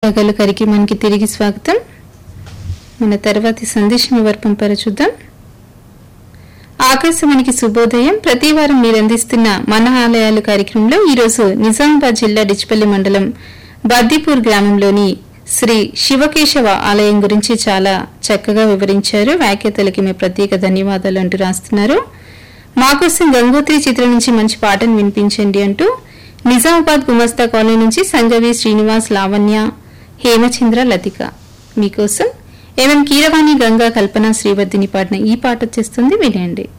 పగలు కార్యక్రమానికి తిరిగి స్వాగతం మన తర్వాతి సందేశం ఎవరు పంపారో చూద్దాం ఆకాశవాణికి శుభోదయం ప్రతి వారం మీరు అందిస్తున్న మన ఆలయాలు కార్యక్రమంలో ఈరోజు నిజామాబాద్ జిల్లా డిచ్పల్లి మండలం బద్దీపూర్ గ్రామంలోని శ్రీ శివకేశవ ఆలయం గురించి చాలా చక్కగా వివరించారు వ్యాఖ్యాతలకి మీ ప్రత్యేక ధన్యవాదాలు అంటూ రాస్తున్నారు మా కోసం గంగోత్రి చిత్రం నుంచి మంచి పాటను వినిపించండి అంటూ నిజామాబాద్ గుమస్తా కాలనీ నుంచి సంజవి శ్రీనివాస్ లావణ్య హేమచంద్ర లతిక మీకోసం ఏమేం కీరవాణి గంగా కల్పన శ్రీవర్ధిని పాడిన ఈ పాట వచ్చేస్తుంది వినండి